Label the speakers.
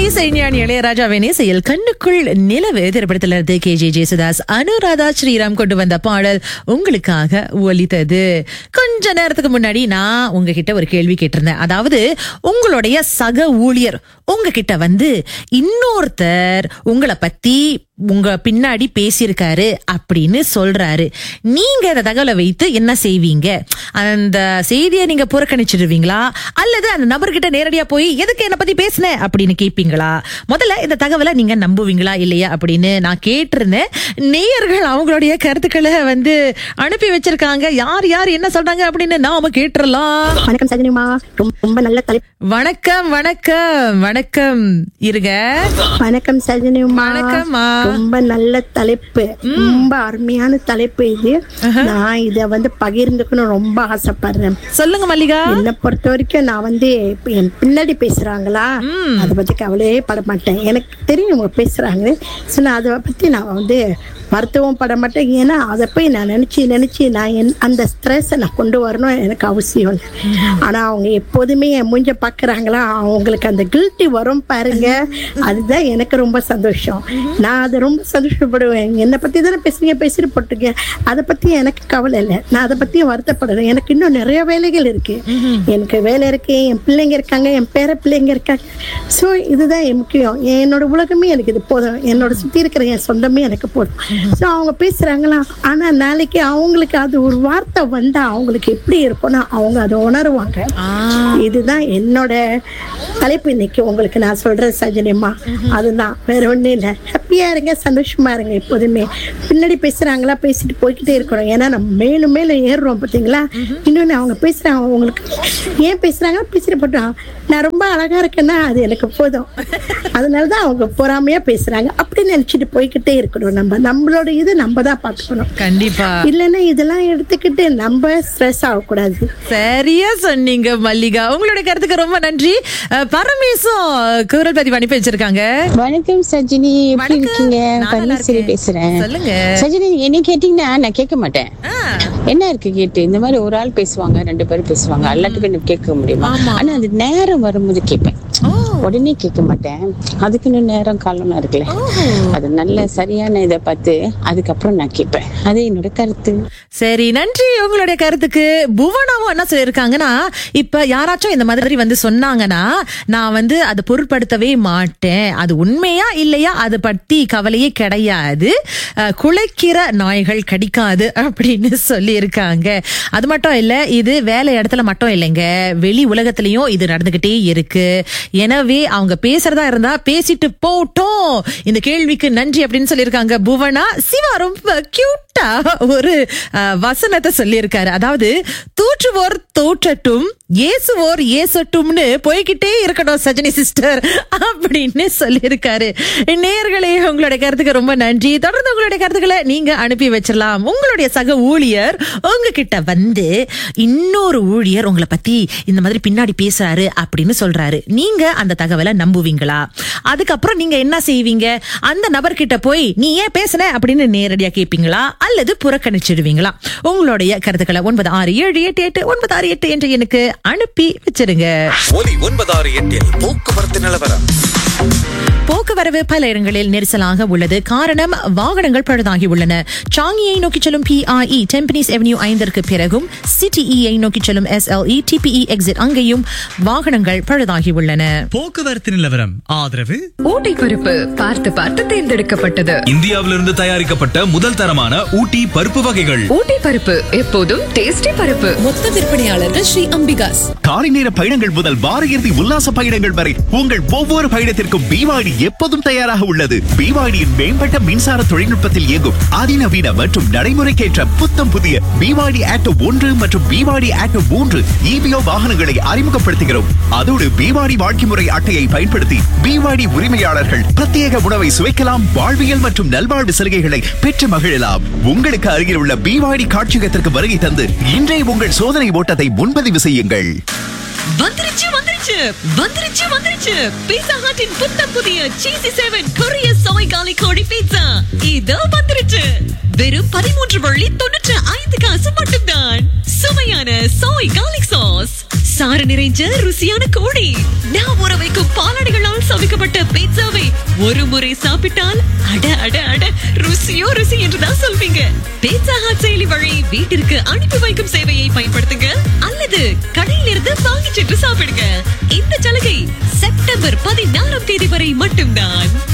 Speaker 1: இசைஞானி இளையராஜாவின் இசையில் கண்ணுக்குள் நிலவு திரைப்படத்தில் இருந்து கே ஜே ஜேசுதாஸ் அனுராதா ஸ்ரீராம் கொண்டு வந்த பாடல் உங்களுக்காக ஒலித்தது கொஞ்ச நேரத்துக்கு முன்னாடி நான் உங்ககிட்ட ஒரு கேள்வி கேட்டிருந்தேன் அதாவது உங்களுடைய சக ஊழியர் உங்ககிட்ட வந்து இன்னொருத்தர் உங்களை பத்தி உங்க பின்னாடி பேசியிருக்காரு அப்படின்னு சொல்றாரு நீங்க அந்த தகவலை வைத்து என்ன செய்வீங்க அந்த செய்தியை நீங்க புறக்கணிச்சிடுவீங்களா அல்லது அந்த நபர்கிட்ட நேரடியா போய் எதுக்கு என்ன பத்தி பேசின அப்படின்னு கேட்பீங்களா முதல்ல இந்த தகவலை நீங்க நம்புவீங்களா இல்லையா அப்படின்னு நான் கேட்டிருந்தேன் நேயர்கள் அவங்களுடைய கருத்துக்களை வந்து அனுப்பி வச்சிருக்காங்க யார் யார் என்ன சொல்றாங்க அப்படின்னு நாம கேட்டுறலாம்
Speaker 2: வணக்கம் சஜனிமா ரொம்ப ரொம்ப நல்ல தலைப்பு
Speaker 1: வணக்கம் வணக்கம் வணக்கம் இருங்க
Speaker 2: வணக்கம் சஜனிமா
Speaker 1: வணக்கம்மா.
Speaker 2: ரொம்ப நல்ல தலைப்பு ரொம்ப அருமையான தலைப்பு இது நான் இத வந்து பகிர்ந்துக்கணும் ரொம்ப ஆசைப்படுறேன்
Speaker 1: சொல்லுங்க மல்லிகா
Speaker 2: என்னை பொறுத்த வரைக்கும் நான் வந்து இப்ப என் பின்னாடி பேசுறாங்களா அதை பத்தி கவலையே பட மாட்டேன் எனக்கு தெரியும் இவங்க பேசுறாங்க சோ நான் அதை பத்தி நான் வந்து வருத்தவும் பட மாட்டேன் ஏன்னா அதை போய் நான் நினைச்சு நினைச்சு நான் என் அந்த ஸ்ட்ரெஸ்ஸை நான் கொண்டு வரணும் எனக்கு அவசியம் இல்லை ஆனா அவங்க எப்போதுமே என் மூஞ்ச பாக்குறாங்களா அவங்களுக்கு அந்த கில்ட்டி வரும் பாருங்க அதுதான் எனக்கு ரொம்ப சந்தோஷம் நான் அதை ரொம்ப சந்தோஷப்படுவேன் என்னை பத்தி தானே பேசுறீங்க பேசிட்டு போட்டுங்க அதை பத்தி எனக்கு கவலை இல்லை நான் அதை பத்தி வருத்தப்படுறேன் எனக்கு இன்னும் நிறைய வேலைகள் இருக்கு எனக்கு வேலை இருக்கு என் பிள்ளைங்க இருக்காங்க என் பேர பிள்ளைங்க இருக்காங்க ஸோ இதுதான் என் முக்கியம் என்னோட உலகமே எனக்கு இது போதும் என்னோட சுத்தி இருக்கிற என் சொந்தமே எனக்கு போதும் ஸோ அவங்க பேசுறாங்களா ஆனா நாளைக்கு அவங்களுக்கு அது ஒரு வார்த்தை வந்தா அவங்களுக்கு எப்படி இருக்கும்னா அவங்க அதை உணருவாங்க இதுதான் என்னோட தலைப்பு இன்னைக்கு உங்களுக்கு நான் சொல்றேன் சஜனியம்மா அதுதான் வேற ஒண்ணும் இல்லை ஹாப்பியா இருங்க சந்தோஷமா இருங்க எப்போதுமே பின்னாடி பேசுறாங்களா பேசிட்டு போய்கிட்டே இருக்கணும் ஏன்னா நம்ம மேலும் மேலும் ஏறுறோம் பார்த்தீங்களா இன்னொன்னு அவங்க பேசுறாங்க அவங்களுக்கு ஏன் பேசுறாங்க பேசிட்டு போட்டோம் நான் ரொம்ப அழகா இருக்கேன்னா அது எனக்கு போதும் அதனாலதான் அவங்க பொறாமையா பேசுறாங்க அப்படி நினைச்சிட்டு போய்கிட்டே இருக்கணும் நம்ம நம்மளோட இது நம்ம தான் பார்த்துக்கணும்
Speaker 1: கண்டிப்பா
Speaker 2: இல்லைன்னா இதெல்லாம் எடுத்துக்கிட்டு நம்ம ஸ்ட்ரெஸ் ஆகக்கூடாது
Speaker 1: சரியா சொன்னீங்க மல்லிகா உங்களோட கருத்துக்கு ரொம்ப நன்றி அஹ், பரமேசும் குரல் பதிவு அனுப்பி வச்சிருக்காங்க
Speaker 3: வணக்கம் சஜினி எப்படி
Speaker 1: வணக்கம்.
Speaker 3: இருக்கீங்க
Speaker 1: நான் நல்லா
Speaker 3: பன்னீர்செல்வி
Speaker 1: இருக்கேன்.
Speaker 3: பேசுறேன்
Speaker 1: சொல்லுங்க.
Speaker 3: சஜினி என்ன கேட்டீங்கன்னா நான் கேட்க மாட்டேன்
Speaker 1: ஆ,
Speaker 3: என்ன இருக்கு கேட்டு இந்த மாதிரி ஒரு ஆள் பேசுவாங்க ரெண்டு பேரும் பேசுவாங்க எல்லாத்துக்கும் எனக்கு கேட்க முடியுமா
Speaker 1: ஆமா.
Speaker 3: ஆனா அது நேரம் வரும்போது கேட்பேன்
Speaker 1: ஓ,
Speaker 3: உடனே கேட்க மாட்டேன் அதுக்கு இன்னும் நேரம் காலம்லாம் இருக்குல்ல
Speaker 1: ஓஹோ.
Speaker 3: அது நல்ல சரியான இதை பார்த்து அதுக்கப்புறம் நான் கேட்பேன் அது என்னோட கருத்து
Speaker 1: சரி நன்றி உங்களுடைய கருத்துக்கு புவனாவும் என்ன சொல்லியிருக்காங்கன்னா இப்ப யாராச்சும் இந்த மாதிரி வந்து சொன்னாங்கன்னா நான் வந்து அதை பொருட்படுத்தவே மாட்டேன் அது உண்மையா இல்லையா அது பத்தி கவலையே கிடையாது அஹ், குலைக்கிற நாய்கள் கடிக்காது அப்படின்னு சொல்லியிருக்காங்க அது மட்டும் இல்ல இது வேலை இடத்துல மட்டும் இல்லைங்க வெளி உலகத்திலயும் இது நடந்துகிட்டே இருக்கு எனவே அவங்க பேசுறதா இருந்தா பேசிட்டு போட்டோம் இந்த கேள்விக்கு நன்றி அப்படின்னு சொல்லியிருக்காங்க புவனா சிவா ரொம்ப கியூட்டா ஒரு அஹ், வசனத்தை சொல்லியிருக்காரு அதாவது தூற்றுவோர் தோற்றட்டும் ஏசுவோர் ஏசட்டும்னு போய்கிட்டே இருக்கணும் சஜினி சிஸ்டர் அப்படின்னு சொல்லியிருக்காரு நேயர்களே உங்களுடைய கருத்துக்கு ரொம்ப நன்றி தொடர்ந்து உங்களுடைய கருத்துக்களை நீங்க அனுப்பி வச்சிடலாம் உங்களுடைய சக ஊழியர் உங்ககிட்ட வந்து இன்னொரு ஊழியர் உங்களை பத்தி இந்த மாதிரி பின்னாடி பேசுறாரு அப்படின்னு சொல்றாரு நீங்க அந்த தகவலை நம்புவீங்களா அதுக்கப்புறம் நீங்க என்ன செய்வீங்க அந்த நபர்கிட்ட போய் நீ ஏன் பேசுன அப்படின்னு நேரடியா கேட்பீங்களா அல்லது புறக்கணிச்சிடுவீங்களா உங்களுடைய கருத்துக்களை ஒன்பது ஆறு ஏழு எட்டு எட்டு ஒன்பது ஆறு எட்டு என்ற எனக்கு அனுப்பி வச்சிருங்க
Speaker 4: ஒலி ஒன்பதாறு எட்டில் போக்குவரத்து நிலவரம்
Speaker 1: போக்குவரவு பல இடங்களில் நெரிசலாக உள்ளது காரணம் வாகனங்கள் பழுதாகி உள்ளன சாங்கியை நோக்கி செல்லும் பிஐஇ டெம்பனிஸ் எவன்யூ ஐந்திற்கு பிறகும் சிடிஇயை நோக்கி செல்லும் எஸ்எல்இ டிபிஇ எக்ஸிட் அங்கேயும் வாகனங்கள் பழுதாகி உள்ளன
Speaker 5: போக்குவரத்து நிலவரம் ஆதரவு
Speaker 6: ஊட்டி பருப்பு பார்த்து பார்த்து தேர்ந்தெடுக்கப்பட்டது
Speaker 7: இந்தியாவிலிருந்து தயாரிக்கப்பட்ட முதல் தரமான ஊட்டி பருப்பு வகைகள்
Speaker 6: ஊட்டி பருப்பு எப்போதும் டேஸ்டி பருப்பு
Speaker 8: மொத்த விற்பனையாளர்கள் ஸ்ரீ அம்பிகாஸ்
Speaker 9: காலை நேர பயணங்கள் முதல் வார இறுதி உல்லாச பயணங்கள் வரை உங்கள் ஒவ்வொரு பயணத்திற்கும் பிவாடி எப்போதும் தயாராக உள்ளது பிவாடியின் மேம்பட்ட மின்சார தொழில்நுட்பத்தில் இயங்கும் அதிநவீன மற்றும் நடைமுறைக்கேற்ற புத்தம் புதிய பிவாடி ஆட்டோ ஒன்று மற்றும் பிவாடி ஆட்டோ மூன்று இபிஓ வாகனங்களை அறிமுகப்படுத்துகிறோம் அதோடு பிவாடி வாழ்க்கை முறை அட்டையை பயன்படுத்தி பிவாடி உரிமையாளர்கள் பிரத்யேக உணவை சுவைக்கலாம் வாழ்வியல் மற்றும் நல்வாழ்வு சலுகைகளை பெற்று மகிழலாம் உங்களுக்கு அருகில் உள்ள பிவாடி காட்சியகத்திற்கு வருகை தந்து இன்றே உங்கள் சோதனை ஓட்டத்தை முன்பதிவு செய்யுங்கள்
Speaker 8: வந்துருச்சு வந்துருச்சு வந்துருச்சு வந்துருச்சு பீட்சா ஹட்டின் புத்தம் புதிய சீசி செவன் கொரிய சோய் காலி கோழி பீட்சா இதோ வந்துருச்சு வெறும் பதிமூன்று வள்ளி தொண்ணூற்று ஐந்து காசு மட்டும்தான் சுவையான சோய் கார்லிக் சாஸ் சாறு நிறைஞ்ச ருசியான கோழி நான் ஊற வைக்கும் பாலாடைகளால் சமைக்கப்பட்ட பீட்சாவை ஒரு முறை சாப்பிட்டால் அட அட அட ருசியோ ருசி என்றுதான் சொல்வீங்க பீட்சா ஹாட் செயலி வழி வீட்டிற்கு அனுப்பி வைக்கும் சேவையை பயன்படுத்துங்க அல்லது கடையில் இருந்து வாங்கி சென்று சாப்பிடுங்க இந்த சலுகை செப்டம்பர் பதினாறாம் தேதி வரை மட்டும்தான்